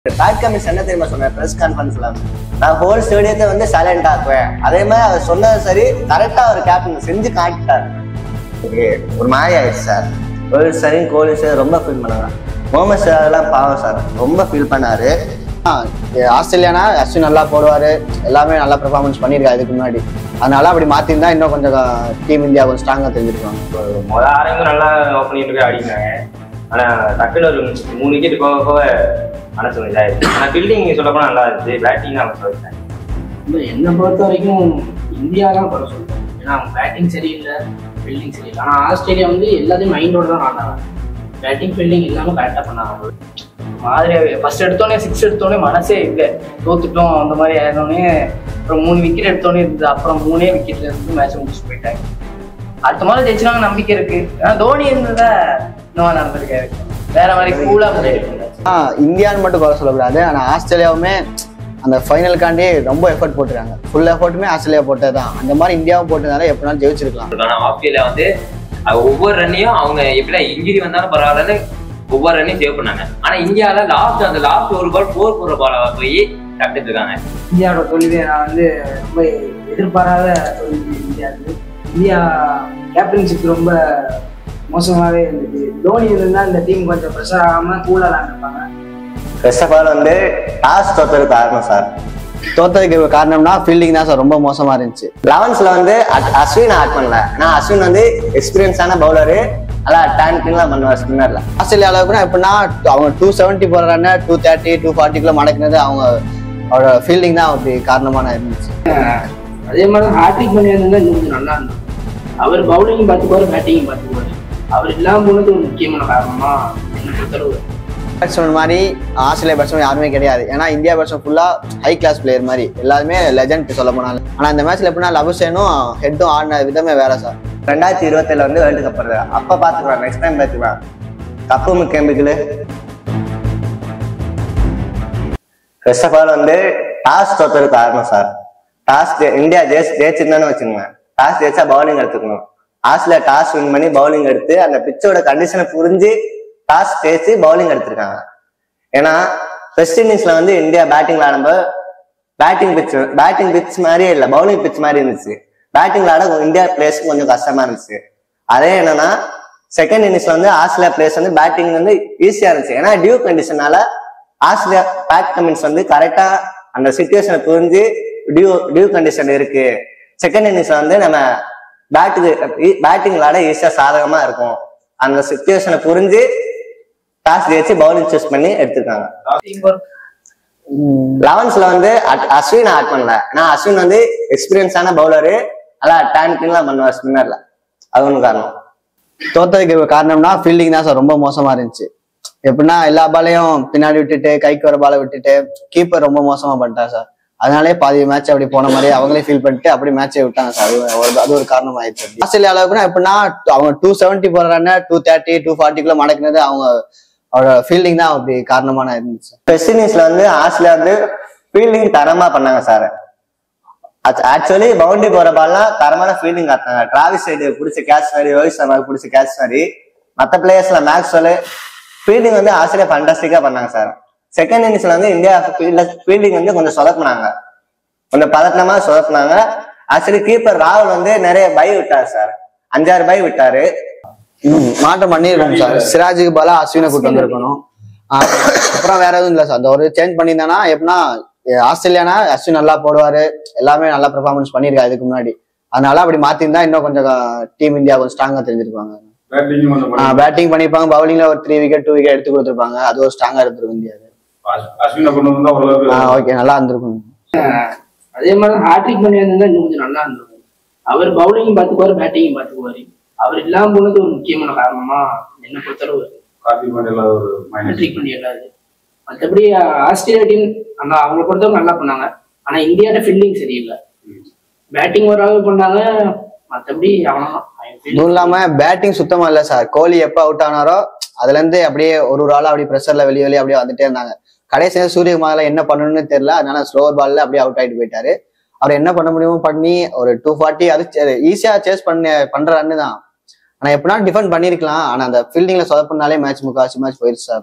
Bad commission என்ன தெரியுமா சொன்னேன் ப்ரெஸ் கான்ஃபரன்ஸ்ல நான் ஹோல் ஸ்டேடியத்தை வந்து சைலண்ட் ஆக்குவேன் அதே மாதிரி அவர் சொன்னது சரி கரெக்டா அவர் கேப்டன் செஞ்சு காட்டிட்டார் ஓகே ஒரு மாதிரி ஆயிடுச்சு சார் ரோஹித் சரி கோலி சார் ரொம்ப ஃபீல் பண்ணாங்க முகமது ஷாலாம் பாவம் சார் ரொம்ப ஃபீல் பண்ணாரு ஆ, ஆஸ்திரேலியானா அஸ்வின் நல்லா போடுவாரு எல்லாமே நல்லா பெர்ஃபார்மன்ஸ் பண்ணியிருக்காரு இதுக்கு முன்னாடி அதனால அப்படி மாத்திருந்தா இன்னும் கொஞ்சம் டீம் இந்தியா கொஞ்சம் ஸ்ட்ராங்கா தெரிஞ்சிருக்காங்க முத ஆரம்பம் நல்லா ஓப்பனிங் போய் ஆடினாங்க ஆனா டக்குனு ஒரு மூணு விக்கெட் போக போக மனசு கொஞ்சம் இதாயிருச்சு ஆனா ஃபீல்டிங் சொல்ல போனா நல்லா இருந்துச்சு பேட்டிங் நான் சொல்லிட்டேன் இல்லை என்னை பொறுத்த வரைக்கும் இந்தியா தான் குறை சொல்லுவேன் ஏன்னா அவங்க பேட்டிங் சரியில்லை ஃபீல்டிங் சரியில்லை ஆனால் ஆஸ்திரேலியா வந்து எல்லாத்தையும் மைண்டோட தான் ஆடினாங்க பேட்டிங் ஃபீல்டிங் இல்லாமல் கரெக்டாக பண்ணாங்க மாதிரியாவே ஃபர்ஸ்ட் எடுத்தோடனே சிக்ஸ் எடுத்தோடனே மனசே இல்லை தோத்துட்டோம் அந்த மாதிரி ஆயிருந்தோடனே அப்புறம் மூணு விக்கெட் எடுத்தோடனே இருந்தது அப்புறம் மூணே விக்கெட்ல இருந்து மேட்ச் முடிச்சு போயிட்டாங்க அடுத்த மாதிரி ஜெயிச்சுனாங்க நம்பிக்கை இருக்கு ஆனா தோனி இருந்ததா இன்னும் நடந்திருக்காரு வேற மாதிரி கூலா முடியாது ஆ இந்தியான்னு மட்டும் குறை சொல்லக்கூடாது ஆனால் ஆஸ்திரேலியாவுமே அந்த ஃபைனலுக்காண்டி ரொம்ப எஃபர்ட் போட்டுருக்காங்க ஃபுல் எஃபர்ட்டுமே ஆஸ்திரேலியா போட்டது தான் அந்த மாதிரி இந்தியாவும் போட்டதுனால எப்படினாலும் ஜெயிச்சிருக்கலாம் ஆனா ஆஸ்திரேலியா வந்து அது ஒவ்வொரு ரன்னையும் அவங்க எப்படின்னா இன்ஜுரி வந்தாலும் பரவாயில்லன்னு ஒவ்வொரு ரன்னையும் சேவ் பண்ணாங்க ஆனா இந்தியால லாஸ்ட் அந்த லாஸ்ட் ஒரு பால் ஃபோர் போற பால போய் தட்டுட்டு இருக்காங்க இந்தியாவோட தோல்வியை நான் வந்து ரொம்ப எதிர்பாராத தோல்வி இந்தியாவுக்கு இந்தியா கேப்டன்ஷிப் ரொம்ப மோசமாகவே இருந்துச்சு தோனி இருந்தால் இந்த டீம் கொஞ்சம் ப்ரெஷர் ஆகாமல் கூலாக விளாண்டுருப்பாங்க ஃபர்ஸ்ட் ஆஃப் ஆல் வந்து டாஸ் தோத்ததுக்கு காரணம் சார் தோத்ததுக்கு காரணம்னா ஃபீல்டிங் தான் சார் ரொம்ப மோசமா இருந்துச்சு லெவன்ஸ்ல வந்து அட்- அஸ்வின் ஆட் பண்ணல ஆனா அஸ்வின் வந்து எக்ஸ்பீரியன்ஸான பவுலரு நல்லா அட்டாக்கிங்லாம் பண்ணுவார் ஸ்பின்னர்ல ஆஸ்திரேலியா அளவுக்குனா எப்படின்னா அவங்க டூ செவன்ட்டி போற ரன்னை டூ தேர்ட்டி டூ ஃபார்ட்டிக்குள்ள மடக்கினது அவங்க அவரோட ஃபீல்டிங் தான் அப்படி காரணமான இருந்துச்சு அதே மாதிரி ஹாட்ரிக் பண்ணி இருந்தால் இன்னும் கொஞ்சம் நல்லா இருந்தது அவர் பவுலிங் பார்த்துக்குவார் பேட்டிங் பார்த்துக்குவார் அவர் இல்லாமல் போனது ஒரு முக்கியமான காரணமா என்ன பொறுத்தளவு பேட்ஸ்மேன் மாதிரி ஆஸ்திரேலியா பேட்ஸ்மேன் யாருமே கிடையாது ஏன்னா இந்தியா பேட்ஸ்மேன் ஃபுல்லா ஹை கிளாஸ் பிளேயர் மாதிரி எல்லாருமே லெஜண்ட் சொல்ல போனாலும் ஆனா இந்த மேட்ச்ல எப்படின்னா லபுசேனும் ஹெட்டும் ஆடின விதமே வேற சார் ரெண்டாயிரத்தி இருபத்தில வந்து வேர்ல்டு கப் வருது அப்ப பாத்துக்கலாம் நெக்ஸ்ட் டைம் பாத்துக்கலாம் கப்பு முக்கியம்பிக்கலு ஃபர்ஸ்ட் ஆஃப் ஆல் வந்து டாஸ் தோத்ததுக்கு காரணம் சார் டாஸ் இந்தியா ஜெயிச்சு ஜெயிச்சிருந்தான்னு வச்சுக்கோங்க டாஸ் ஜெயிச்சா பவுலிங் எடுத்துக்கணும் ஆஸ்திரேலியா டாஸ் வின் பண்ணி பவுலிங் எடுத்து அந்த பிச்சோட கண்டிஷனை புரிஞ்சு டாஸ் ஜெயிச்சு பவுலிங் எடுத்திருக்காங்க ஏன்னா ஃபர்ஸ்ட் இன்னிங்ஸ்ல வந்து இந்தியா பேட்டிங் விளையாடும்போது பேட்டிங் பிச் பேட்டிங் பிச் மாதிரியே இல்லை பவுலிங் பிச் மாதிரி இருந்துச்சு பேட்டிங் விளையாட இந்தியா பிளேஸ்க்கு கொஞ்சம் கஷ்டமா இருந்துச்சு அதே என்னன்னா செகண்ட் இன்னிங்ஸ்ல வந்து ஆஸ்திரேலியா பிளேஸ் வந்து பேட்டிங் வந்து ஈஸியா இருந்துச்சு ஏன்னா டியூ கண்டிஷனால ஆஸ்திரேலியா பேட் கமின்ஸ் வந்து கரெக்டா அந்த சுச்சுவேஷனை புரிஞ்சு டியூ டியூ கண்டிஷன் இருக்கு செகண்ட் இன்னிங்ஸ்ல வந்து நம்ம பேட்டுக்கு பேட்டிங் விளையாட ஈஸியா சாதகமா இருக்கும் அந்த சுச்சுவேஷனை புரிஞ்சு டாஸ் ஜெயிச்சு பவுலிங் சூஸ் பண்ணி எடுத்திருக்காங்க லெவன்ஸ்ல வந்து அட்- அஸ்வின் ஆட் பண்ணல ஆனா அஸ்வின் வந்து எக்ஸ்பீரியன்ஸான பவுலரு நல்லா டேங்கிங்லாம் பண்ணுவார் ஸ்பின்னர்ல அது ஒன்று காரணம் தோத்ததுக்கு காரணம்னா ஃபீல்டிங் தான் சார் ரொம்ப மோசமா இருந்துச்சு எப்படின்னா எல்லா பாலையும் பின்னாடி விட்டுட்டு கைக்கு வர பாலை விட்டுட்டு கீப்பர் ரொம்ப மோசமா பண்ணிட்டார் சார் அதனாலே பாதி மேட்ச் அப்படி போன மாதிரி அவங்களே ஃபீல் பண்ணிட்டு அப்படி மேட்சே விட்டாங்க சார் அது ஒரு- அது ஒரு காரணம் ஆயிடுச்சு ஆஸ்திரேலியா அளவுக்குனா எப்படின்னா அவங்க டூ செவன்ட்டி போற ரன்னை டூ தேர்ட்டி டூ ஃபார்ட்டிக்குள்ள மடக்கினது அவங்க அவரோட ஃபீல்டிங் தான் அப்படி காரணமான இருந்துச்சு வெஸ்ட் இண்டீஸ்ல வந்து ஆஸ்திரேலியா வந்து ஃபீல்டிங் தரமா பண்ணாங்க சார் ஆக்சுவலி பவுண்டரி போற பால்லாம் தரமான ஃபீல்டிங் காட்டினாங்க டிராவிஸ் சைடு பிடிச்ச கேட்ச் மாதிரி ரோஹித் சர்மா பிடிச்ச கேட்ச் மாதிரி மற்ற பிளேயர்ஸ்ல மேக்ஸ்வெல் ஃபீல்டிங் வந்து ஆஸ்திரேலியா ஃபண்டாஸ்டிக்கா பண்ணாங்க சார் செகண்ட் இன்னிங்ஸ்ல வந்து இந்தியா ஃபீல்டிங் வந்து கொஞ்சம் சொதப்புனாங்க கொஞ்சம் பதட்டமா சொதப்புனாங்க ஆக்சுவலி கீப்பர் ராகுல் வந்து நிறைய பை விட்டார் சார் அஞ்சாறு பை விட்டாரு ம், மாற்றம் பண்ணிருக்கணும் சார் சிராஜுக்கு பதிலா அஸ்வினை கூட்டு வந்திருக்கணும் ஆஹ் அப்புறம் வேற எதுவும் இல்ல சார் அந்த ஒரு சேஞ்ச் பண்ணியிருந்தானா எப்படின்னா அஹ் ஆஸ்திரேலியானா அஸ்வின் நல்லா போடுவாரு எல்லாமே நல்லா பெர்ஃபார்மன்ஸ் பண்ணியிருக்காரு இதுக்கு முன்னாடி அதனால அப்படி மாத்திருந்தா இன்னும் கொஞ்சம் டீம் இந்தியா கொஞ்சம் ஸ்ட்ராங்கா தெரிஞ்சிருப்பாங்க பேட்டிங் கொஞ்சம் பண்ணி- பேட்டிங் பண்ணிருப்பாங்க பவுலிங்ல ஒரு த்ரீ விக்கெட் டூ விக்கெட் எடுத்து கொடுத்துருப்பாங்க அது ஒரு ஸ்ட்ராங்கா இருந்திருக்கும் இந்தியா அஸ்- அஸ்வினை கொண்டு வந்தா ஓரளவுக்கு ஓகே நல்லா இருந்திருக்கும் அதே மாதிரி ஹாட்ரிக் பண்ணி இருந்தால் இன்னும் கொஞ்சம் நல்லா இருந்திருக்கும் அவர் பவுலிங் பார்த்துக்குவார் பேட்டிங் பார்த்துக்குவார் அவர் இல்லாமல் போனது ஒரு முக்கியமான காரணமா என்ன பொறுத்தளவு கார்த்திக் பாண்டியல ஒரு மைனஸ் ஹாட்ரிக் பண்ணி இல்லாது மற்றபடி ஆஸ்திரேலியா டீம் அந்த அவங்களை பொறுத்தவரை நல்லா பண்ணாங்க ஆனா இந்தியாவோட ஃபீல்டிங் சரியில்லை பேட்டிங் ஓரளவு பண்ணாங்க மற்றபடி அவனா அதுவும் இல்லாம பேட்டிங் சுத்தமா இல்ல சார் கோலி எப்ப அவுட் ஆனாரோ அதுல இருந்து அப்படியே ஒரு ஒரு ஆளா அப்படியே ப்ரெஷர்ல வெளியே வெளியே அப்படியே வந்துட்டே இருந்தாங்க கடைசியா சூரியகுமார்ல என்ன பண்ணணும்னு தெரியல அதனால ஸ்லோவர் பால்ல அப்படியே அவுட் ஆயிட்டு போயிட்டாரு அவர் என்ன பண்ண முடியுமோ பண்ணி ஒரு டூ ஃபார்ட்டி அது ஈஸியா சேஸ் பண்ண பண்ற ரன்னு தான் ஆனா எப்படினா டிஃபெண்ட் பண்ணிருக்கலாம் ஆனா அந்த ஃபீல்டிங்ல சொதப்பினாலே மேட்ச் முக்காசி மேட்ச் போயிருச்சு சார் அப்படியே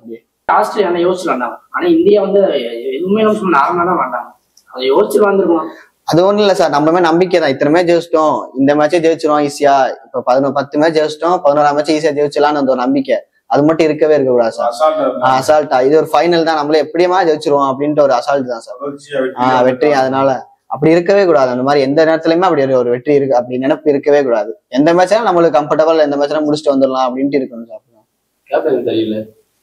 ஆஸ்திரேலியா ஆனா யோசிச்சு வந்தாங்க ஆனா இந்தியா வந்து எ- எதுவுமே நம்ம சும்மா நார்மலா தான் மாட்டாங்க அதை யோசிச்சு வந்திருக்கணும் அது ஒண்ணும் இல்ல சார் நம்மளுமே நம்பிக்கை தான் இத்தனை மேட்ச் ஜெயிச்சிட்டோம் இந்த மேட்சே ஜெயிச்சிரும் ஈஸியா இப்ப பதினொரு பத்து மேட்ச் ஜெயிச்சிட்டோம் பதினோராம் மேட்ச் ஈஸியா ஜெயிச்சலாம்னு அந்த ஒரு நம்பிக்கை அது மட்டும் இருக்கவே இருக்க கூடாது சார் அசால்ட்டா அசால்ட்டா இது ஒரு ஃபைனல் தான் நம்மள எப்படியுமா ஜெயிச்சிருவோம் அப்படின்ட்டு ஒரு அசால்ட் தான் சார் தொடர்ச்சியா ஆஹ் வெற்றி அதனால அப்படி இருக்கவே கூடாது அந்த மாதிரி எந்த நேரத்துலயுமே அப்படி ஒரு- ஒரு வெற்றி இருக்கு அப்படி நினைப்பு இருக்கவே கூடாது எந்த மேட்ச்லாம் நம்மளுக்கு கம்ஃபர்டபுள் எந்த மேட்ச்லாம் முடிச்சுட்டு வந்துடலாம் அப்படின்ட்டு இருக்கணும் சார் கேப்டன் தெரியல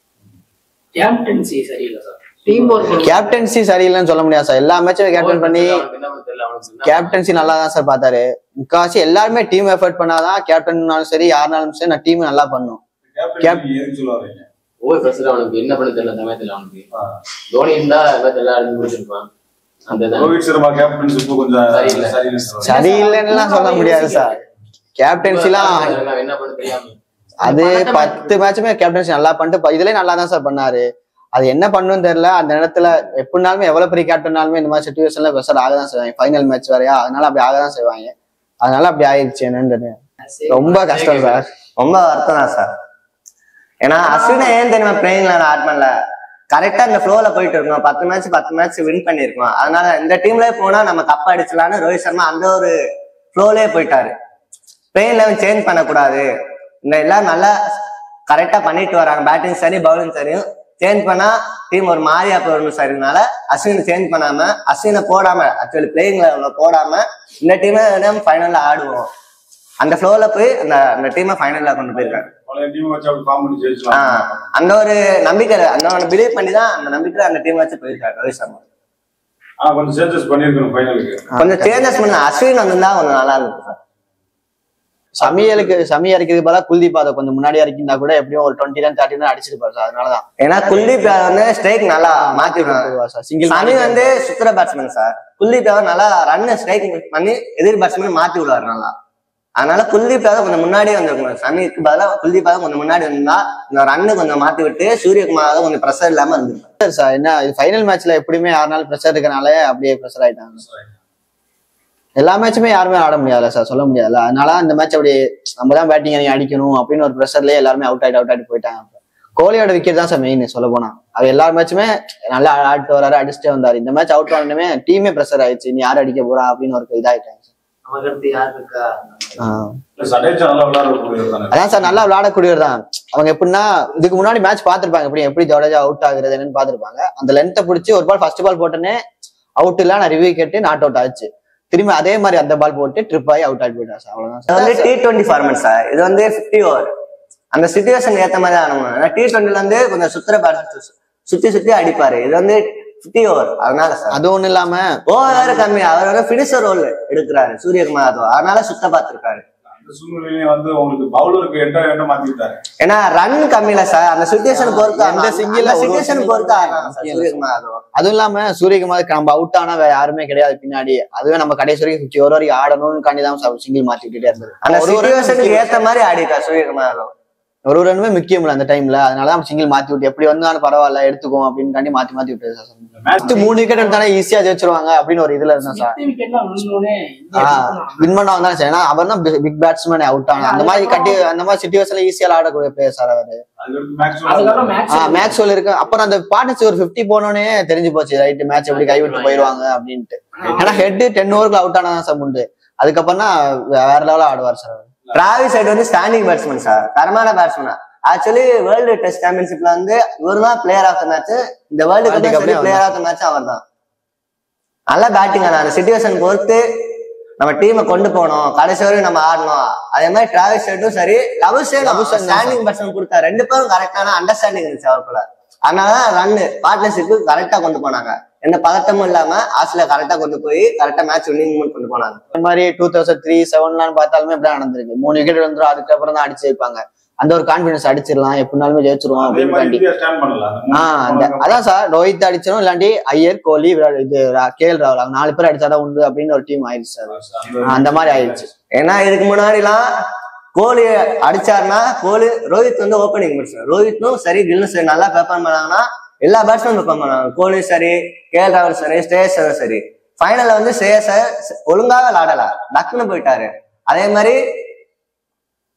கேப்டன்சி சரியில்லை சார் டீம் ஒர்க் கேப்டன்சி சரியில்லைன்னு சொல்ல முடியாது சார் எல்லா மேட்சும் கேப்டன் பண்ணி அவனுக்கு என்ன தெரியல அவனுக்கு என்ன கேப்டன்சி நல்லா தான் சார் பார்த்தாரு முக்காவாசி எல்லாருமே டீம் எஃபர்ட் பண்ணாதான் கேப்டன்னாலும் சரி யாருனாலும் சரி நான் டீம் நல்லா பண்ணும் கேப்டன் எதுக்கு சொல்ல வரீங்க ஓவர் பிரஷர் அவனுக்கு என்ன பண்ண தெரியல சமயத்துல அவனுக்கு ஆ. தோனி இருந்தா எல்லாத்தையும் எல்லாரும் முடிச்சிருப்பான் அந்த இதான். ரோஹித் சர்மா கேப்டன்ஷிப் கொஞ்சம் சரியில்லை. சரியில்லை சொல்லுவாங்க. சரியில்லைன்னுலாம் சொல்ல முடியாது சார் கேப்டன்சிலாம் அவன் என்ன பண்ண தெரியாம அது பத்து மேட்சுமே கேப்டன்சி நல்லா பண்ணிட்டு ப- இதுலயே நல்லா தான் சார் பண்ணாரு அது என்ன பண்ணுன்னு தெரியல அந்த இடத்துல எப்படினாலுமே எவ்வளவு பெரிய கேப்டனாலுமே இந்த மாதிரி சுச்சுவேஷன்ல ப்ரெஷர் ஆக தான் செய்வாங்க ஃபைனல் மேட்ச் வரையா அதனால அப்படி ஆக தான் செய்வாங்க அதனால அப்படி ஆயிடுச்சு என்னன்னு தெரியல ரொம்ப கஷ்டம் சார் ரொம்ப வருத்தம் தான் சார் ஏன்னா அஸ்வினை ஏன் தெரியுமா பிளேயிங்ல நான் ஆட் பண்ணல கரெக்டா இந்த ஃப்ளோல போயிட்டு இருக்கோம் பத்து மேட்ச் பத்து மேட்ச் வின் பண்ணிருக்கோம் அதனால இந்த டீம்ல போனா நம்ம கப் அடிச்சலாம்னு ரோஹித் சர்மா அந்த ஒரு ஃப்ளோலே போயிட்டாரு பிளேயிங் லெவன் சேஞ்ச் பண்ணக்கூடாது இந்த எல்லாம் நல்லா கரெக்டா பண்ணிட்டு வராங்க பேட்டிங் சரி பவுலிங் சரியும் சேஞ்ச் பண்ணா டீம் ஒரு மாதிரியா போயிடணும் சரினால அஸ்வினை சேஞ்ச் பண்ணாம அஸ்வினை போடாம ஆக்சுவலி பிளேயிங் லெவல்ல போடாம இந்த டீமை ஃபைனல்ல ஆடுவோம் அந்த ஃப்ளோல போய் அந்த அந்த டீமை ஃபைனல்ல கொண்டு போயிருக்காங்க பழைய டீம் வச்சு அப்படி ஃபார்ம் பண்ணி ஆஹ் ஜெயிச்சலாம் அந்த ஒரு நம்பிக்கை அந்த ஒரு பிலீவ் பண்ணி தான் அந்த நம்பிக்கையில அந்த டீம் வச்சு போயிருக்காரு ரோஹித் சர்மா ஆனா கொஞ்சம் சேஞ்சஸ் பண்ணிருக்கணும் ஃபைனலுக்கு கொஞ்சம் சேஞ்சஸ் பண்ண அஸ்வின் வந்திருந்தா கொஞ்சம் நல்லா இருக்கும் சார் சமியலுக்கு சமி இறக்கிறதுக்கு பதிலா குல்தீப் அதை கொஞ்சம் முன்னாடி இறக்கிருந்தா கூட எப்படியும் ஒரு டுவெண்ட்டி ரன் தேர்ட்டி ரன் அடிச்சிருப்பாரு சார் அதனாலதான் ஏன்னா குல்தீப் யாதவ் வந்து ஸ்ட்ரைக் நல்லா மாத்தி விடுவாங்க சார் சிங்கிள் சமி வந்து சுத்திர பேட்ஸ்மேன் சார் குல்தீப் யாதவ் நல்லா ரன் ஸ்ட்ரைக் பண்ணி எதிர் பேட்ஸ்மேன் மாத்தி விடுவாரு நல்லா அதனால குல்தீப் யாதவ் கொஞ்சம் முன்னாடியே வந்திருக்கணும் சமிக்கு பதிலாக குல்தீப் யாதவ் கொஞ்சம் முன்னாடி வந்தா இந்த ரன்னு கொஞ்சம் மாத்தி விட்டு சூரியகுமார் யாதவ் கொஞ்சம் ப்ரெஷர் இல்லாம இருந்திருப்பாரு சார் என்ன இது ஃபைனல் மேட்ச்ல எப்படியுமே யாருனாலும் ப்ரெஷர் இருக்கனால அப்படியே ப்ரெஷர் ஆயிட்டாங்க எல்லா மேட்சுமே யாருமே ஆட முடியாதுல்ல சார் சொல்ல முடியாதுல்ல அதனால அந்த மேட்ச் அப்படி நம்ம தான் பேட்டிங் அணி அடிக்கணும் அப்படின்னு ஒரு ப்ரெஷர்லயே எல்லாருமே அவுட் ஆயிட்டு அவுட் ஆயிட்டு போயிட்டாங்க கோலியோட விக்கெட் தான் சார் மெயின் சொல்ல போனா அவர் எல்லா மேட்சுமே நல்லா ஆடிட்டு வராரு அடிச்சுட்டே வந்தாரு இந்த மேட்ச் அவுட் ஆனதுமே டீமே ப்ரெஷர் ஆயிடுச்சு நீ யார் அடிக்க போறா அப்படின்னு ஒரு இதாயிட்டாங்க நமக்கு அடுத்து யார் இருக்கா ஆஹ் இல்ல சடேஜா நல்லா விளையாடக்கூடியவர் தானே அதான் சார் நல்லா விளையாடக்கூடியவர் தான் அவங்க எப்படின்னா இதுக்கு முன்னாடி மேட்ச் பார்த்திருப்பாங்க எப்படி எப்படி ஜடேஜா அவுட் ஆகுறது என்னன்னு பார்த்திருப்பாங்க அந்த லென்த்தை பிடிச்சி ஒரு பால் ஃபர்ஸ்ட் பால் போட்டோன்னே அவுட் இல்ல நான் ரிவ்யூ கேட்டு நாட் அவுட் ஆச்சு திரும்பி அதே மாதிரி அந்த பால் போட்டு ட்ரிப் ஆகி அவுட் ஆகி போயிட்டா சார் அவ்வளவுதான் இது வந்து டி டுவெண்ட்டி ஃபார்மேட் சார் இது வந்து ஃபிஃப்டி ஓவர் அந்த சுச்சுவேஷன் ஏத்த மாதிரி ஆடணும் ஏன்னா டி டுவெண்ட்டில வந்து கொஞ்சம் சுத்துற பேட் சுத்தி சுத்தி அடிப்பாரு இது வந்து ஃபிஃப்டி ஓவர் அதனால சார் அது ஒண்ணும் இல்லாம ஓவர் வேற கம்மி அவர் வந்து ஃபினிஷர் ரோல் எடுக்கிறாரு சூரியகுமார் யாதவ் அதனால சுத்த பார்த்திருக்காரு அந்த சூழ்நிலையிலேயே வந்து உங்களுக்கு பவுலருக்கு எட்ட எட்ட மாத்தி விட்டாரு ஏன்னா ரன் கம்மியில சார் அந்த சுச்சுவேஷன் பொறுத்து எந்த அந்த single ல ஒரு சுச்சுவேஷன் single பொறுத்து தான் ஆடுறாங்க சார் முக்கியம் சூரியகுமார் யாதவ் அதுவும் இல்லாம சூரியகுமார் நம்ம அவுட் ஆனா வேற யாருமே கிடையாது பின்னாடி அதுவே நம்ம கடைசி வரைக்கும் ஃபிஃப்டி ஓவர் வரைக்கும் ஆடணும்னு காண்டி தான் சிங்கிள் மாத்தி விட்டுட்டே இருந்தது அந்த ஒரு ஒரு சுச்சுவேஷனுக்கு ஏத்த மாதிரி ஆடிட்டார் சூரியகுமார் யாதவ் ஒரு ஒரு ரன்னுமே முக்கியம் இல்ல அந்த டைம்ல அதனால தான் சிங்கிள் மாத்தி விட்டு எப்படி வந்தாலும் பரவாயில்ல எடுத்துக்கோம் அப்படின்னு காண்டி மாத்தி மாத்தி விட்டு சார் மேட்ச் First மூணு விக்கெட் எடுத்தாலே ஈஸியா ஜெயிச்சிருவாங்க அப்படின்னு ஒரு இதுல இருந்தா சார் விக்கெட்லாம் விழுந்தோடனே இந்தியா வின் பண்ண வந்தாலும் சரி ஏன்னா அவர் தான் பிக் பேட்ஸ்மேன் அவுட் ஆனா அந்த மாதிரி கட்டி அந்த மாதிரி சுச்சுவேஷன்ல ஈஸியா ஆடக்கூடிய பிளேயர் சார் அவரு அதுக்கடுத்து அதுக்கப்புறம் மேக்ஸ் மேட்ச் மேட்ச் இருக்கு அப்புறம் அந்த பார்ட்னர்ஸ் ஒரு 50 போனோடனே தெரிஞ்சு போச்சு ரைட் மேட்ச் எப்படி கைவிட்டு போயிருவாங்க அப்படின்ட்டு ஏன்னா ஹெட் டென் ஓவருக்கு அவுட் ஆனா சார் உண்டு அதுக்கப்புறம் தான் வேற லெவலா ஆடுவார் சார் அவர் டிராவிஸ் சைடு வந்து ஸ்டாண்டிங் பேட்ஸ்மேன் சார் தரமான பேட்ஸ்மேன் ஆக்சுவலி வேர்ல்டு டெஸ்ட் சாம்பியன்ஷிப்ல வந்து இவர் தான் பிளேயர் ஆஃப் த மேட்ச் இந்த வேர்ல்டு World கப் Cup லயும் பிளேயர் ஆஃப் த மேட்ச் அவர் தான் நல்ல பேட்டிங் அந்த சுச்சுவேஷன் பொறுத்து நம்ம டீமை கொண்டு போனோம் கடைசி வரையும் நம்ம ஆடணும் அதே மாதிரி டிராவிஸ் சைடும் சரி லவ் சைடு Lavushan தான் ஸ்டாண்டிங் பேட்ஸ்மேன் கொடுத்தா ரெண்டு பேரும் கரெக்டான அண்டர்ஸ்டாண்டிங் இருந்துச்சு அவருக்குள்ள அதனாலதான் ரன் பார்ட்னர்ஷிப்பு கரெக்டா கொண்டு போனாங்க எந்த பதட்டமும் இல்லாம ஆஸ்திரேலியா கரெக்டா கொண்டு போய் கரெக்டா மேட்ச் வின்னிங் கொண்டு போனாங்க இந்த மாதிரி டூ தௌசண்ட் த்ரீ செவன்லாம் பார்த்தாலுமே இப்படி நடந்திருக்கு மூணு விக்கெட் வந்துடும் அதுக்கப்புறம் தான் அடிச்சு வைப்பாங்க அந்த ஒரு கான்பிடன்ஸ் அடிச்சிடலாம் எப்படினாலுமே ஜெயிச்சிருவோம் அதே அப்படின்னு மாதிரி காண்டி இந்தியா ஸ்டாண்ட் பண்ணல அந்த மூணு ஆஹ் அந்த போனதுக்கு அதான் சார் ரோஹித் அடிச்சிடும் இல்லாண்டி ஐயர் கோலி விராட் இது கே எல் ராகுல் அவங்க நாலு பேர் அடிச்சாதான் உண்டு அப்படின்னு ஒரு டீம் ஆயிடுச்சு சார் அந்த ஆஹ் அந்த மாதிரி ஆயிடுச்சு ஏன்னா இதுக்கு முன்னாடிலாம் கோலி அடிச்சாருன்னா கோலி ரோஹித் வந்து ஓப்பனிங் பேட்ஸ்மேன் ரோஹித்தும் சரி கில்லும் சரி நல்லா பெர்ஃபார்ம் பண்ணாங்கன்னா எல்லா பேட்ஸ்மேன் பெர்ஃபார்ம் பண்ணாங்க கோலி சரி கே எல் ராகுல் சரி ஸ்ரேயஸ் ஐயர் சரி ஃபைனல்ல வந்து ஸ்ரேயஸ் ஐயர் ஒழுங்காக விளாடல டக்குன்னு போயிட்டாரு அதே மாதிரி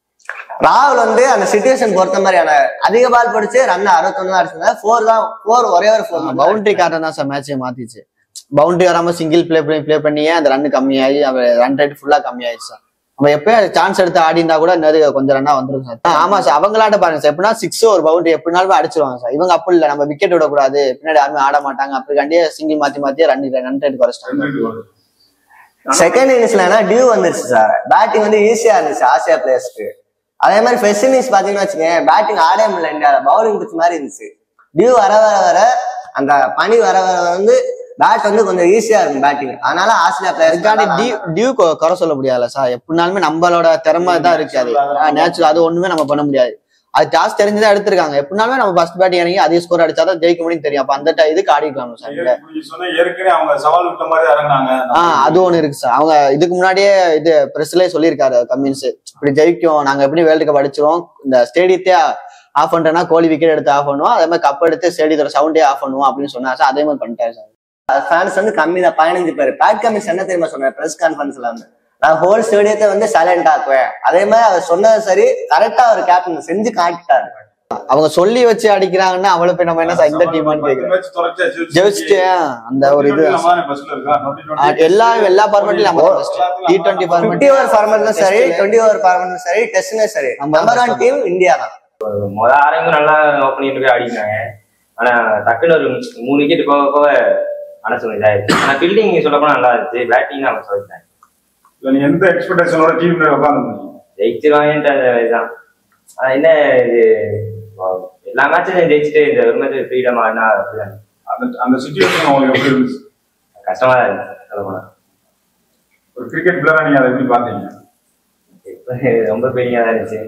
ராகுல் வந்து அந்த சுச்சுவேஷன் பொறுத்த மாதிரியான அதிக பால் பிடிச்சு ரன் அறுபத்தொன்னு தான் அடிச்சிருந்தாங்க ஃபோர் தான் ஃபோர் ஒரே ஒரு ஃபோர் பவுண்டரி காரணம் தான் சார் மேட்சே மாத்திச்சு பவுண்டரி வராம சிங்கிள் ப்ளே பண்ணி ப்ளே பண்ணியே அந்த ரன் கம்மியாகி அவன் ரன் ரேட் ஃபுல்லா கம்மியாயிடுச்சு சார் அவன் எப்பயும் சான்ஸ் எடுத்து ஆடினா கூட நிறைய கொஞ்சம் ரன்னா வந்துரும் சார் ஆ, ஆமா சார் அவங்களாட்ட பாருங்க சார் எப்படின்னா சிக்ஸ் ஒரு பவுண்டரி எப்படினாலும் அடிச்சிருவாங்க சார் இவங்க அப்படி இல்ல நம்ம விக்கெட் விடக்கூடாது பின்னாடி யாருமே ஆட மாட்டாங்க அப்படி கண்டியே சிங்கிள் மாத்தி மாத்தி ரன் ரன் ரேட் குறைச்சிட்டாங்க செகண்ட் இன்னிங்ஸ்ல டியூ வந்துருச்சு சார் பேட்டிங் வந்து ஈஸியா இருந்துச்சு ஆசியா பிளேயர்ஸ்க்கு அதே மாதிரி ஃபர்ஸ்ட் இன்னிங்ஸ் பாத்தீங்கன்னா வச்சுக்கோங்க பேட்டிங் ஆடே முடியல இந்தியாவில் பவுலிங் பிடிச்ச மாதிரி இருந்துச்சு டியூ வர வர வர அந்த பனி வர வர வந்து பேட் வந்து கொஞ்சம் ஈஸியா இருக்கும் பேட்டிங் அதனால ஆஸ்திரேலியா அதுக்காண்டி பிளேயர்ஸ் டியூ டியூ கொ- குறை சொல்ல முடியாதுல்ல சார் எப்படினாலுமே நம்மளோட திறமை தான் இருக்கு அது நேச்சுரல் அது ஒண்ணுமே நம்ம பண்ண முடியாது அது டாஸ் தெரிஞ்சுதான் எடுத்திருக்காங்க எப்படினாலுமே நம்ம ஃபர்ஸ்ட் பேட்டிங் இறங்கி அதே ஸ்கோர் அடிச்சாதான் ஜெயிக்க முடியும் தெரியும் அப்ப அந்த ti- இதுக்கு ஆடிக்கலாம் சார் இல்ல நீங்க சொன்ன ஏற்கனவே அவங்க சவால் விட்ட மாதிரி இறங்குனாங்க ஆஹ் அது ஒண்ணு இருக்கு சார் அவங்க இதுக்கு முன்னாடியே இது பிரஸ்லயே சொல்லியிருக்காரு கம்யூன்ஸ் இப்படி ஜெயிக்கும் நாங்க எப்படி வேர்ல்டு கப் அடிச்சிருவோம் இந்த ஸ்டேடியத்தை ஆஃப் பண்ணிட்டோம்னா கோலி விக்கெட் எடுத்து ஆஃப் பண்ணுவோம் அதே மாதிரி கப் எடுத்து ஸ்டேடியத்தோட சவுண்டே ஆஃப் பண்ணுவோம் அப்படின்னு சொன்னா சார் அதே மாதிரி பண்ணிட்டாரு சார் ஃபேன்ஸ் வந்து கம்மி தான் பதினஞ்சு பேர் பேட் கமிஷன் என்ன தெரியுமா சொன்னேன் பிரஸ் கான்ஃபரன்ஸ்ல வந்து நான் ஹோல் ஸ்டேடியத்தை வந்து சைலண்ட் ஆக்குவேன் அதே மாதிரி அவர் சொன்னது சரி கரெக்டா அவர் கேப்டன் செஞ்சு காட்டிட்டாரு அவங்க சொல்லி வச்சு அடிக்கிறாங்கன்னா அவ்வளவு போய் நம்ம என்ன சார் இந்த டீமான்னு கேக்குறேன் மேட்ச் தொடர்ச்சியா ஜெயிச்சு- ஜெயிச்சுட்டு அந்த ஒரு இது நம்ம தானே first ல இருக்கோம். 2020 ஆஹ் எல்லா எல்லா ஃபார்மேட்லயும் நம்ம டி டுவெண்ட்டி பிப்டி ஓவர் ஃபார்மட்லும் சரி டுவெண்ட்டி ஓவர் ஃபார்மட்லும் சரி டெஸ்ட்லயும் சரி நம்ம நம்பர் ஒன் டீம் இந்தியா தான் முத ஆரம்பம் நல்லா ஓப்பனிங் போய் ஆடினாங்க ஆனா டக்குன்னு ஒரு மூணு விக்கெட் போக போக மனசு இதாயிருச்சு ஆனா ஃபீல்டிங் சொல்ல போனா நல்லா இருந்துச்சு பேட்டிங் தான் அவங்க சொல்லிட்டாங்க இல்ல, நீ எந்த எக்ஸ்பெக்டேஷனோட டீம்ல உட்காந்து ஜெயிச்சிருவாங்கன்ற அந்த இதுதான் ஆனா என்ன இது எல்லா மேட்சும் ஜெயிச்சுட்டு இந்த ஒரு மேட்ச் ஃப்ரீடம் ஆடினா அப்படிதான் அந்த அந்த சுச்சுவேஷன் உங்களுக்கு எப்படி இருந்துச்சு கஷ்டமா தான் இருந்துச்சு சொல்ல போனா ஒரு கிரிக்கெட் பிளேயரா நீங்க அதை எப்படி பாத்தீங்க இப்ப ரொம்ப பெரிய தான் இருந்துச்சு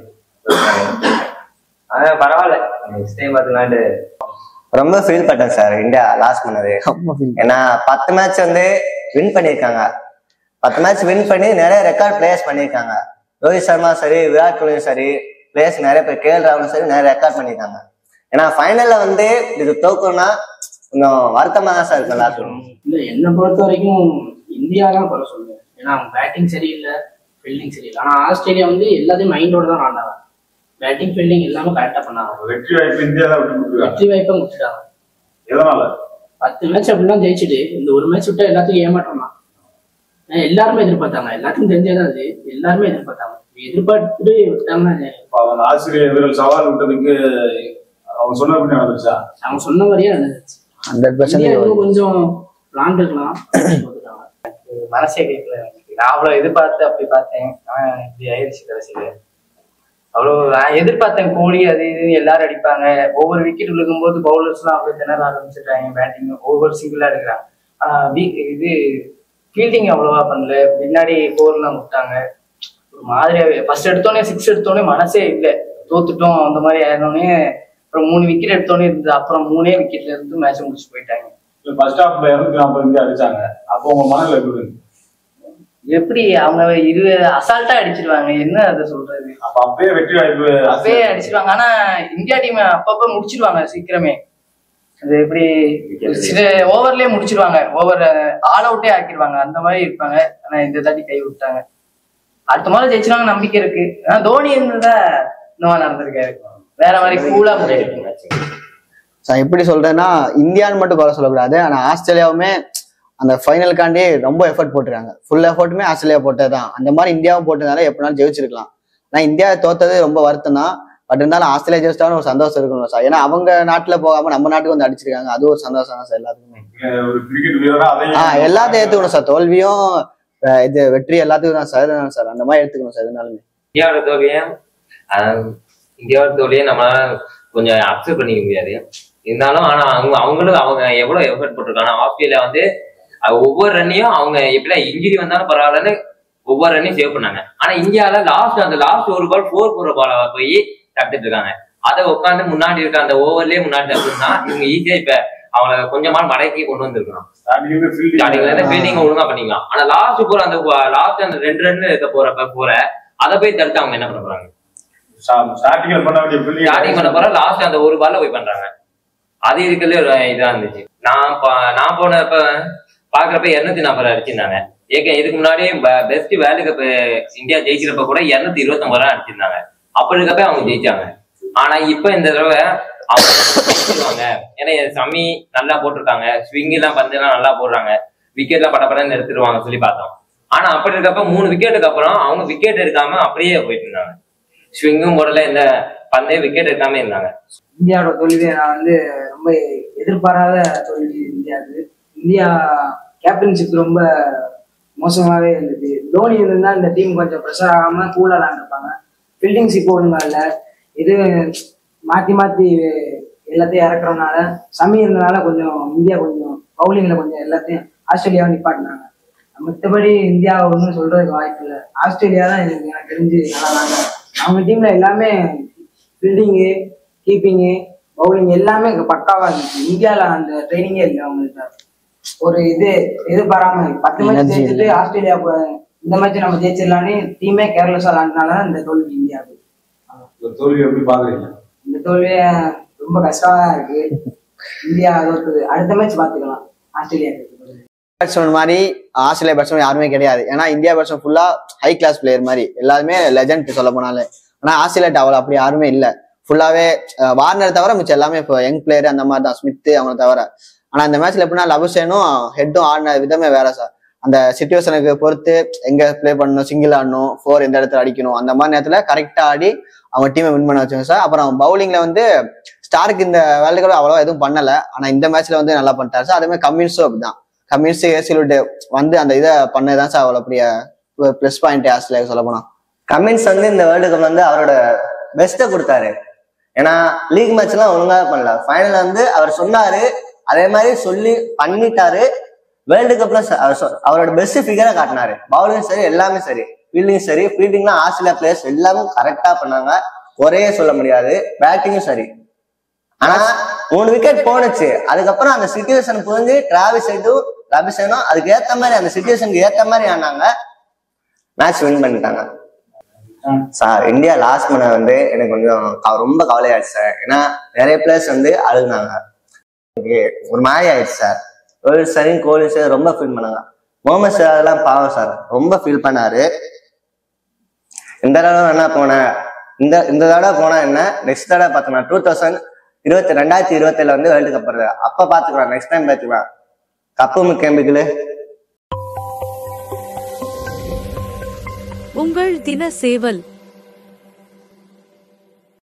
ஆனா பரவாயில்ல நெக்ஸ்ட் டைம் பார்த்துலாண்டு ரொம்ப ஃபீல் பண்ணேன் சார் இந்தியா லாஸ் பண்ணது ஏன்னா பத்து மேட்ச் வந்து வின் பண்ணியிருக்காங்க பத்து மேட்ச் வின் பண்ணி நிறைய ரெக்கார்ட் பிளேயர்ஸ் பண்ணியிருக்காங்க ரோஹித் சர்மா சரி விராட் கோலியும் சரி பிளேயர்ஸ் நிறைய பேர் கேஎல் ராகுலும் சரி நிறைய ரெக்கார்ட் பண்ணியிருக்காங்க ஏன்னா ஃபைனல்ல வந்து இது தோக்கணும்னா கொஞ்சம் வருத்தமா தான் சார் இருக்கும் எல்லாத்துக்கும் இல்ல என்னை பொறுத்த வரைக்கும் இந்தியா தான் குறை சொல்லுவேன் ஏன்னா அவங்க பேட்டிங் சரியில்லை ஃபீல்டிங் சரியில்லை ஆனா ஆஸ்திரேலியா வந்து எல்லாத்தையும் மைண்டோட தான் ஆண்டாங்க பேட்டிங் ஃபீல்டிங் எல்லாமே கரெக்டா பண்ணாங்க வெற்றி வாய்ப்பு இந்தியா தான் விட்டு கொடுத்துருக்காங்க வெற்றி வாய்ப்பை முடிச்சிட்டாங்க எதனால பத்து மேட்ச் அப்படிலாம் ஜெயிச்சுட்டு இந்த ஒரு மேட்ச் விட்டா எல்லாத்துக்கும் ஏமாற்றம் தான் ஏன்னா எல்லாருமே எதிர்பார்த்தாங்க எல்லாத்துக்கும் தெரிஞ்சதான் அது எல்லாருமே எதிர்பார்த்தாங்க எதிர்பார்த்துட்டு விட்டாங்கன்னா இப்ப அவங்க ஆசிரியர் வீரர் சவால் விட்டதுக்கு அவங்க சொன்னபடி நடந்துச்சா அவங்க சொன்ன மாதிரியே நடந்துச்சு ஹண்ட்ரட் இந்தியா இன்னும் பர்சன்ட் கொஞ்சம் பிளான் இருக்கலாம் தோத்துட்டாங்க. மனசே கேட்கல எனக்கு நான் அவ்வளவு எதிர்பார்த்து அப்படி பார்த்தேன் ஆனா இப்படி ஆயிடுச்சு கடைசியில அவ்வளவு நான் எதிர்பார்த்தேன் கோலி அது இது எல்லாரும் அடிப்பாங்க ஒவ்வொரு விக்கெட் விழுகும்போது பவுலர்ஸ் எல்லாம் அப்படியே திணற ஆரம்பிச்சிட்டாங்க பேட்டிங் ஒவ்வொரு சிங்கிளா எடுக்கிறாங்க ஆனா வீக் இது ஃபீல்டிங் அவ்வளவா பண்ணல பின்னாடி போர்லாம் விட்டாங்க ஒரு மாதிரியாவே ஃபர்ஸ்ட் எடுத்தோடனே சிக்ஸ் எடுத்தோடனே மனசே இல்லை தோத்துட்டோம் அந்த மாதிரி ஆயிருந்தோடனே அப்புறம் மூணு விக்கெட் எடுத்தோடனே இருந்தது அப்புறம் மூணே விக்கெட்ல இருந்து மேட்ச் முடிச்சு போயிட்டாங்க இல்ல ஃபர்ஸ்ட் ஹாஃப்ல இருநூத்தி நாற்பது இந்தியா அடிச்சாங்க அப்போ உங்க மனதில் எப்படி இருந்துச்சு? எப்படி அவங்க இரு அசால்ட்டா அடிச்சிருவாங்க என்ன அதை சொல்றது அப்ப அப்பயே வெற்றி வாய்ப்பு அப்பவே அடிச்சிருவாங்க ஆனா இந்தியா டீம் அப்பப்ப முடிச்சிருவாங்க சீக்கிரமே அது எப்படி சில ஓவர்லயே முடிச்சிருவாங்க ஓவர் ஆல் அவுட்டே ஆக்கிடுவாங்க அந்த மாதிரி இருப்பாங்க ஆனா இந்த தாட்டி கை விட்டாங்க அடுத்த மாதிரி ஜெயிச்சிருவாங்க நம்பிக்கை இருக்கு ஆனா தோனி இருந்ததா இன்னும் நடந்திருக்காரு வேற மாதிரி கூலா முடிச்சிருக்கு சார் எப்படி சொல்றேன்னா இந்தியான்னு மட்டும் குறை சொல்லக்கூடாது ஆனா ஆஸ்திரேலியாவுமே அந்த ஃபைனலுக்காண்டி ரொம்ப எஃபர்ட் போட்டுருக்காங்க ஃபுல் எஃபர்ட்டுமே ஆஸ்திரேலியா போட்டதுதான் அந்த மாதிரி இந்தியாவும் போட்டதுனால எப்படினாலும் ஜெயிச்சிருக்கலாம் ஆனா இந்தியா தோத்தது ரொம்ப வருத்தம் தான் பட் இருந்தாலும் ஆஸ்திரேலியா ஜெயிச்சிட்டாலும் ஒரு சந்தோஷம் இருக்கணும் சார் ஏன்னா அவங்க நாட்டுல போகாம நம்ம நாட்டுக்கு வந்து அடிச்சிருக்காங்க அது ஒரு சந்தோஷம் தான் சார் எல்லாத்துக்குமே ஒரு கிரிக்கெட் வீரரா அதையும் ஆஹ் எல்லாத்தையும் ஏத்துக்கணும் சார் தோல்வியும் அஹ் இது வெற்றி எல்லாத்துக்கும் தான் சார் தான் சார் அந்த மாதிரி எடுத்துக்கணும் சார் எதுனாலுமே இந்தியாவோட தோல்வியை ஆஹ் இந்தியாவோட தோல்வியை நம்மளால கொஞ்சம் அக்செப்ட் பண்ணிக்க முடியாது இருந்தாலும் ஆனா அவங்க அவங்களும் அவங்க எவ்வளவு எஃபர்ட் போட்டிருக்காங்க ஆஸ்திரேலியா வந்து அஹ் ஒவ்வொரு ரன்னையும் அவங்க எப்படி இன்ஜுரி வந்தாலும் பரவாயில்லன்னு ஒவ்வொரு ரன்னையும் சேவ் பண்ணாங்க ஆனா இந்தியால லாஸ்ட் அந்த லாஸ்ட் ஒரு பால் ஃபோர் போற பால போய் தப்பிட்டு இருக்காங்க அதை உட்காந்து முன்னாடி இருக்க அந்த ஓவர்லயே முன்னாடி தப்புனா இவங்க ஈஸியா இப்ப அவங்கள கொஞ்சமா மடக்கி கொண்டு வந்திருக்கணும் ஸ்டார்டிங்ல இருந்து ஸ்டார்டிங்ல இருந்து ஃபீல்டிங் ஃபீல்டிங் ஒழுங்கா பண்ணிக்கலாம் ஆனா லாஸ்ட் போற அந்த லாஸ்ட் அந்த ரெண்டு ரன் இருக்க போறப்ப போற அதை போய் தடுத்து அவங்க என்ன பண்ண போறாங்க ஸ்டார்டிங்ல பண்ண வேண்டிய ஸ்டார்டிங் பண்ண ஃபீல்டிங் போற லாஸ்ட் அந்த ஒரு பால்ல போய் பண்றாங்க அது இதுக்குள்ள ஒரு இதா இருந்துச்சு நான் பா- நான் போனப்ப பாக்குறப்ப இருநூத்தி நாற்பது அடிச்சிருந்தாங்க ஏக்க இதுக்கு முன்னாடி பெஸ்ட் வேர்ல்டு கப் இந்தியா ஜெயிக்கிறப்ப கூட இருநூத்தி இருபத்தி ஒன்பது ரன் அடிச்சிருந்தாங்க அப்படி இருக்கப்ப அவங்க ஜெயிச்சாங்க ஆனா இப்ப இந்த தடவை அவங்க ஜெயிச்சிருவாங்க ஏன்னா சமி நல்லா போட்டிருக்காங்க ஸ்விங் எல்லாம் பந்து எல்லாம் நல்லா போடுறாங்க விக்கெட் எல்லாம் படப்படன்னு எடுத்துருவாங்க சொல்லி பார்த்தோம் ஆனா அப்படி இருக்கப்ப மூணு விக்கெட்டுக்கு அப்புறம் அவங்க விக்கெட் எடுக்காம அப்படியே போயிட்டு இருந்தாங்க ஸ்விங்கும் போடல இந்த பந்தே விக்கெட் எடுக்காம இருந்தாங்க இந்தியாவோட தோல்வியை நான் வந்து ரொம்ப எதிர்பாராத தோல்வி இந்தியாவுக்கு இந்தியா கேப்டன்ஷிப் ரொம்ப மோசமாவே இருந்தது தோனி இருந்தா இந்த டீம் கொஞ்சம் ப்ரெஷர் ஆகாம கூலா விளாண்டுருப்பாங்க ஃபீல்டிங் சிப் ஒழுங்கா இல்ல இது மாத்தி மாத்தி எல்லாத்தையும் இறக்குறதுனால சமி இருந்தனால கொஞ்சம் இந்தியா கொஞ்சம் பவுலிங்ல கொஞ்சம் எல்லாத்தையும் ஆஸ்திரேலியாவை நிப்பாட்டினாங்க மற்றபடி இந்தியா ஒன்றும் சொல்றதுக்கு வாய்ப்பு இல்லை ஆஸ்திரேலியா தான் எனக்கு எனக்கு தெரிஞ்சு நல்லா விளாண்டாங்க அவங்க டீம்ல எல்லாமே ஃபீல்டிங்கு கீப்பிங்கு பவுலிங் எல்லாமே இங்க பக்காவா இருந்துச்சு இந்தியால அந்த ட்ரைனிங்கே இல்லை அவங்கள்ட்ட ஒரு இது எதிர்பாராம பத்து மேட்ச் Energy ஜெயிச்சுட்டு ஆஸ்திரேலியா கூட இந்த மேட்ச் நம்ம ஜெயிச்சிடலான்னு டீமே கேர்லெஸ்ஸா விளாண்டனால தான் இந்த தோல்வி இந்தியாவுக்கு ஒரு தோல்வி எப்படி பாக்குறீங்க இந்த தோல்வியே ரொம்ப கஷ்டமா தான் இருக்கு இந்தியா தோத்துது அடுத்த மேட்ச் பாத்துக்கலாம் ஆஸ்திரேலியா பேட்ஸ்மேன் மாதிரி ஆஸ்திரேலியா பேட்ஸ்மேன் யாருமே கிடையாது ஏன்னா இந்தியா பேட்ஸ்மேன் ஃபுல்லா ஹை கிளாஸ் பிளேயர் மாதிரி எல்லாருமே லெஜண்ட் சொல்ல போனாலே ஆனா ஆஸ்திரேலியா அவ்வளோ அப்படி யாருமே இல்ல ஃபுல்லாவே வார்னர் தவிர மிச்சம் எல்லாமே இப்போ யங் பிளேயர் அந்த மாதிரி தான் ஸ்மித் அவங்கள தவிர ஆனா இந்த மேட்ச்ல எப்படின்னா லபுசேனும் ஹெட்டும் ஆடின விதமே வேற சார் அந்த சுச்சுவேஷனுக்கு பொறுத்து எங்க ப்ளே பண்ணணும் சிங்கிள் ஆடணும் ஃபோர் எந்த இடத்துல அடிக்கணும் அந்த மாதிரி நேரத்துல கரெக்டா ஆடி அவங்க டீமை வின் பண்ண வச்சாங்க சார் அப்புறம் பவுலிங்ல வந்து ஸ்டார்க்கு இந்த வேர்ல்டு கப் அவ்வளவா எதுவும் பண்ணல ஆனா இந்த மேட்ச்ல வந்து நல்லா பண்ணிட்டாரு சார் அதே மாதிரி கம்மின்ஸும் அப்படிதான் கம்யூனிஸ்ட் ஏசிலுட்டு வந்து அந்த இதை பண்ணதான் சார் அவ்வளோ பெரிய ப்ளஸ் பாயிண்ட் ஆஸ்திரேலியா சொல்ல போனா கமின்ஸ் வந்து இந்த வேர்ல்டு கப் வந்து அவரோட பெஸ்ட்டை கொடுத்தாரு ஏன்னா லீக் மேட்ச் எல்லாம் ஒழுங்கா பண்ணல ஃபைனல் வந்து அவர் சொன்னாரு அதே மாதிரி சொல்லி பண்ணிட்டாரு வேர்ல்டு கப்ல ச- அவர் சொ- அவரோட பெஸ்ட் ஃபிகரை காட்டினாரு பவுலிங் சரி எல்லாமே சரி ஃபீல்டிங் சரி ஃபீல்டிங்லாம் ஆஸ்திரேலியா பிளேயர்ஸ் எல்லாமே கரெக்டா பண்ணாங்க குறையே சொல்ல முடியாது பேட்டிங்கும் சரி ஆனா மூணு விக்கெட் போனுச்சு அதுக்கப்புறம் அந்த சுச்சுவேஷன் புரிஞ்சு டிராவிஸ் ஹெட்டும் ரபிசனும் அதுக்கு ஏத்த மாதிரி அந்த சுச்சுவேஷனுக்கு ஏத்த மாதிரி ஆனாங்க மேட்ச் வின் பண்ணிட்டாங்க சார் இந்தியா லாஸ்ட் பண்ண வந்து எனக்கு கொஞ்சம் கவ- ரொம்ப கவலையாயிடுச்சு சார் ஏன்னா நிறைய பிளேயர்ஸ் வந்து அழுகுனாங்க எனக்கு ஒரு மாதிரி ஆயிடுச்சு சார் ரோஹித் சரையும் கோலி சார் ரொம்ப ஃபீல் பண்ணாங்க முகமது சார் அதெல்லாம் பாவம் சார் ரொம்ப ஃபீல் பண்ணாரு இந்த தடவை என்ன போனேன் இந்த இந்த தடவை போனா என்ன நெக்ஸ்ட் தடவை பார்த்தோம்னா டூ தௌசண்ட் இருபத்தி ரெண்டாயிரத்தி இருபத்தில வந்து வேர்ல்டு கப் வருது அப்ப பாத்துக்கலாம் நெக்ஸ்ட் டைம் பாத்துக்கலாம் கப்பு முக்கியம் பிகிலு உங்கள் தின சேவல்